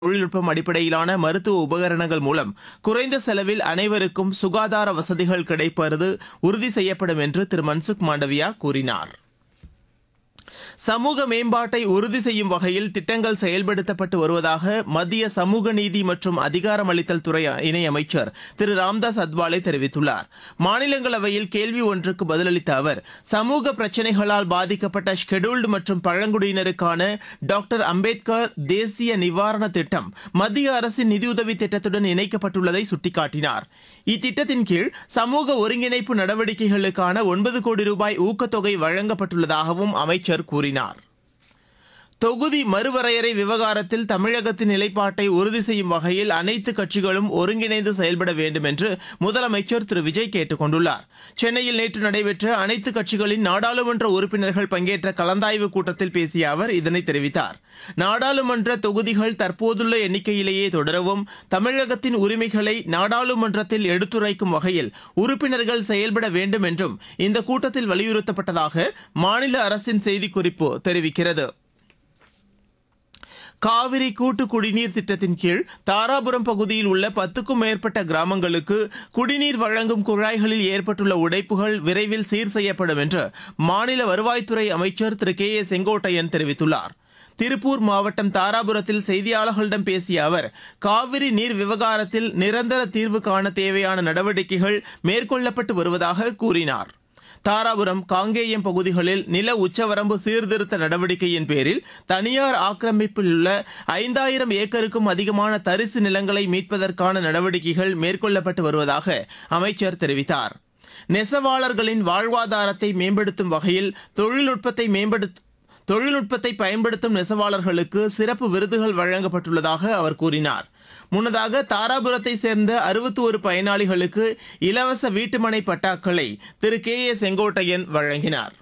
தொழில்நுட்பம் அடிப்படையிலான மருத்துவ உபகரணங்கள் மூலம் குறைந்த செலவில் அனைவருக்கும் சுகாதார வசதிகள் கிடைப்பது உறுதி செய்யப்படும் என்று திரு மன்சுக் மாண்டவியா கூறினார் சமூக மேம்பாட்டை உறுதி செய்யும் வகையில் திட்டங்கள் செயல்படுத்தப்பட்டு வருவதாக மத்திய சமூக நீதி மற்றும் அதிகாரமளித்தல் துறை இணையமைச்சர் திரு ராம்தாஸ் அத்வாலே தெரிவித்துள்ளார் மாநிலங்களவையில் கேள்வி ஒன்றுக்கு பதிலளித்த அவர் சமூக பிரச்சினைகளால் பாதிக்கப்பட்ட ஷெட்யூல்டு மற்றும் பழங்குடியினருக்கான டாக்டர் அம்பேத்கர் தேசிய நிவாரண திட்டம் மத்திய அரசின் நிதியுதவி திட்டத்துடன் இணைக்கப்பட்டுள்ளதை சுட்டிக்காட்டினார் இத்திட்டத்தின் கீழ் சமூக ஒருங்கிணைப்பு நடவடிக்கைகளுக்கான ஒன்பது கோடி ரூபாய் ஊக்கத்தொகை வழங்கப்பட்டுள்ளதாகவும் அமைச்சர் கூறினார் தொகுதி மறுவரையறை விவகாரத்தில் தமிழகத்தின் நிலைப்பாட்டை உறுதி செய்யும் வகையில் அனைத்து கட்சிகளும் ஒருங்கிணைந்து செயல்பட வேண்டும் என்று முதலமைச்சர் திரு விஜய் கேட்டுக் கொண்டுள்ளார் சென்னையில் நேற்று நடைபெற்ற அனைத்து கட்சிகளின் நாடாளுமன்ற உறுப்பினர்கள் பங்கேற்ற கலந்தாய்வு கூட்டத்தில் பேசிய அவர் இதனை தெரிவித்தார் நாடாளுமன்ற தொகுதிகள் தற்போதுள்ள எண்ணிக்கையிலேயே தொடரவும் தமிழகத்தின் உரிமைகளை நாடாளுமன்றத்தில் எடுத்துரைக்கும் வகையில் உறுப்பினர்கள் செயல்பட வேண்டும் என்றும் இந்த கூட்டத்தில் வலியுறுத்தப்பட்டதாக மாநில அரசின் செய்திக்குறிப்பு தெரிவிக்கிறது காவிரி கூட்டு குடிநீர் திட்டத்தின் கீழ் தாராபுரம் பகுதியில் உள்ள பத்துக்கும் மேற்பட்ட கிராமங்களுக்கு குடிநீர் வழங்கும் குழாய்களில் ஏற்பட்டுள்ள உடைப்புகள் விரைவில் சீர் செய்யப்படும் என்று மாநில வருவாய்த்துறை அமைச்சர் திரு கே ஏ செங்கோட்டையன் தெரிவித்துள்ளார் திருப்பூர் மாவட்டம் தாராபுரத்தில் செய்தியாளர்களிடம் பேசிய அவர் காவிரி நீர் விவகாரத்தில் நிரந்தர தீர்வு காண தேவையான நடவடிக்கைகள் மேற்கொள்ளப்பட்டு வருவதாக கூறினார் தாராபுரம் காங்கேயம் பகுதிகளில் நில உச்சவரம்பு சீர்திருத்த நடவடிக்கையின் பேரில் தனியார் ஆக்கிரமிப்பில் உள்ள ஐந்தாயிரம் ஏக்கருக்கும் அதிகமான தரிசு நிலங்களை மீட்பதற்கான நடவடிக்கைகள் மேற்கொள்ளப்பட்டு வருவதாக அமைச்சர் தெரிவித்தார் நெசவாளர்களின் வாழ்வாதாரத்தை மேம்படுத்தும் வகையில் தொழில்நுட்பத்தை மேம்படுத்த தொழில்நுட்பத்தை பயன்படுத்தும் நெசவாளர்களுக்கு சிறப்பு விருதுகள் வழங்கப்பட்டுள்ளதாக அவர் கூறினார் முன்னதாக தாராபுரத்தை சேர்ந்த அறுபத்தி ஒரு பயனாளிகளுக்கு இலவச வீட்டுமனை பட்டாக்களை திரு கே ஏ செங்கோட்டையன் வழங்கினார்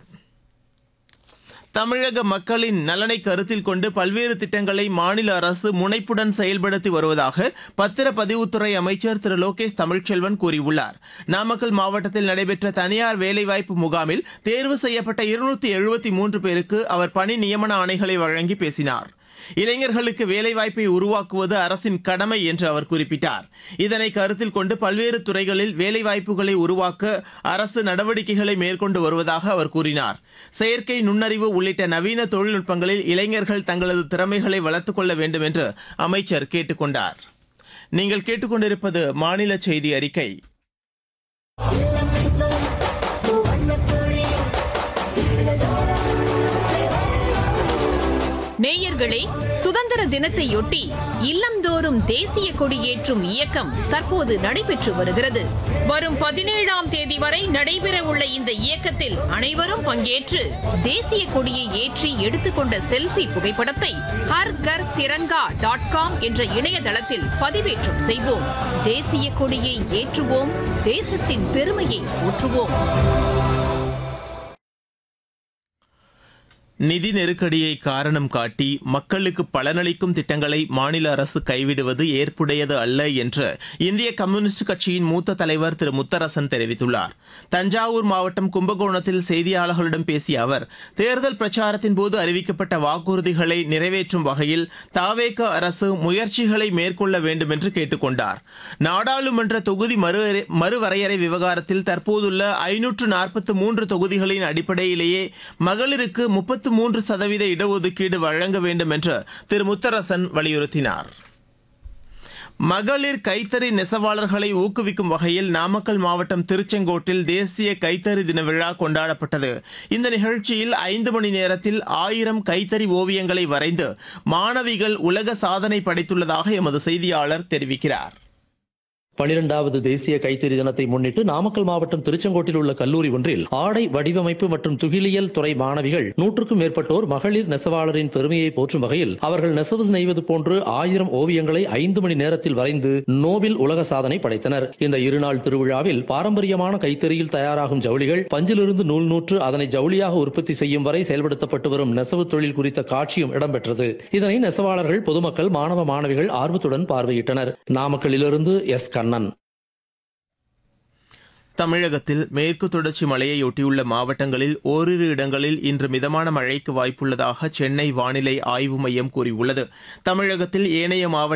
தமிழக மக்களின் நலனை கருத்தில் கொண்டு பல்வேறு திட்டங்களை மாநில அரசு முனைப்புடன் செயல்படுத்தி வருவதாக பத்திரப்பதிவுத்துறை அமைச்சர் திரு லோகேஷ் தமிழ்ச்செல்வன் கூறியுள்ளார் நாமக்கல் மாவட்டத்தில் நடைபெற்ற தனியார் வேலைவாய்ப்பு முகாமில் தேர்வு செய்யப்பட்ட இருநூத்தி எழுபத்தி மூன்று பேருக்கு அவர் பணி நியமன ஆணைகளை வழங்கி பேசினார் இளைஞர்களுக்கு வேலைவாய்ப்பை உருவாக்குவது அரசின் கடமை என்று அவர் குறிப்பிட்டார் இதனை கருத்தில் கொண்டு பல்வேறு துறைகளில் வேலைவாய்ப்புகளை உருவாக்க அரசு நடவடிக்கைகளை மேற்கொண்டு வருவதாக அவர் கூறினார் செயற்கை நுண்ணறிவு உள்ளிட்ட நவீன தொழில்நுட்பங்களில் இளைஞர்கள் தங்களது திறமைகளை வளர்த்துக் கொள்ள வேண்டும் என்று அமைச்சர் கேட்டுக் கொண்டார் நீங்கள் கேட்டுக்கொண்டிருப்பது மாநில செய்தி அறிக்கை நேயர்களே சுதந்திர தினத்தையொட்டி இல்லந்தோறும் தேசிய கொடியேற்றும் இயக்கம் தற்போது நடைபெற்று வருகிறது வரும் பதினேழாம் தேதி வரை நடைபெறவுள்ள இந்த இயக்கத்தில் அனைவரும் பங்கேற்று தேசிய கொடியை ஏற்றி எடுத்துக்கொண்ட செல்ஃபி புகைப்படத்தை ஹர் கர் திரங்கா டாட் காம் என்ற இணையதளத்தில் பதிவேற்றம் செய்வோம் தேசிய கொடியை ஏற்றுவோம் தேசத்தின் பெருமையை ஊற்றுவோம் நிதி நெருக்கடியை காரணம் காட்டி மக்களுக்கு பலனளிக்கும் திட்டங்களை மாநில அரசு கைவிடுவது ஏற்புடையது அல்ல என்று இந்திய கம்யூனிஸ்ட் கட்சியின் மூத்த தலைவர் திரு முத்தரசன் தெரிவித்துள்ளார் தஞ்சாவூர் மாவட்டம் கும்பகோணத்தில் செய்தியாளர்களிடம் பேசிய அவர் தேர்தல் பிரச்சாரத்தின் போது அறிவிக்கப்பட்ட வாக்குறுதிகளை நிறைவேற்றும் வகையில் தாவேக அரசு முயற்சிகளை மேற்கொள்ள வேண்டும் என்று கேட்டுக்கொண்டார் நாடாளுமன்ற தொகுதி மறு மறுவரையறை விவகாரத்தில் தற்போதுள்ள ஐநூற்று நாற்பத்தி மூன்று தொகுதிகளின் அடிப்படையிலேயே மகளிருக்கு முப்பத்து மூன்று சதவீத இடஒதுக்கீடு வழங்க வேண்டும் என்று திரு முத்தரசன் வலியுறுத்தினார் மகளிர் கைத்தறி நெசவாளர்களை ஊக்குவிக்கும் வகையில் நாமக்கல் மாவட்டம் திருச்செங்கோட்டில் தேசிய கைத்தறி தின விழா கொண்டாடப்பட்டது இந்த நிகழ்ச்சியில் ஐந்து மணி நேரத்தில் ஆயிரம் கைத்தறி ஓவியங்களை வரைந்து மாணவிகள் உலக சாதனை படைத்துள்ளதாக எமது செய்தியாளர் தெரிவிக்கிறார் பனிரெண்டாவது தேசிய கைத்தறி தினத்தை முன்னிட்டு நாமக்கல் மாவட்டம் திருச்செங்கோட்டில் உள்ள கல்லூரி ஒன்றில் ஆடை வடிவமைப்பு மற்றும் துகிலியல் துறை மாணவிகள் நூற்றுக்கும் மேற்பட்டோர் மகளிர் நெசவாளரின் பெருமையை போற்றும் வகையில் அவர்கள் நெசவு நெய்வது போன்று ஆயிரம் ஓவியங்களை ஐந்து மணி நேரத்தில் வரைந்து நோபில் உலக சாதனை படைத்தனர் இந்த இருநாள் திருவிழாவில் பாரம்பரியமான கைத்தறியில் தயாராகும் ஜவுளிகள் பஞ்சிலிருந்து நூல் நூற்று அதனை ஜவுளியாக உற்பத்தி செய்யும் வரை செயல்படுத்தப்பட்டு வரும் நெசவு தொழில் குறித்த காட்சியும் இடம்பெற்றது இதனை நெசவாளர்கள் பொதுமக்கள் மாணவ மாணவிகள் ஆர்வத்துடன் பார்வையிட்டனர் நாமக்கல்லிலிருந்து எஸ் கண்ணன் தமிழகத்தில் மேற்கு தொடர்ச்சி மலையையொட்டியுள்ள மாவட்டங்களில் ஓரிரு இடங்களில் இன்று மிதமான மழைக்கு வாய்ப்புள்ளதாக சென்னை வானிலை ஆய்வு மையம் கூறியுள்ளது தமிழகத்தில் ஏனைய மாவட்ட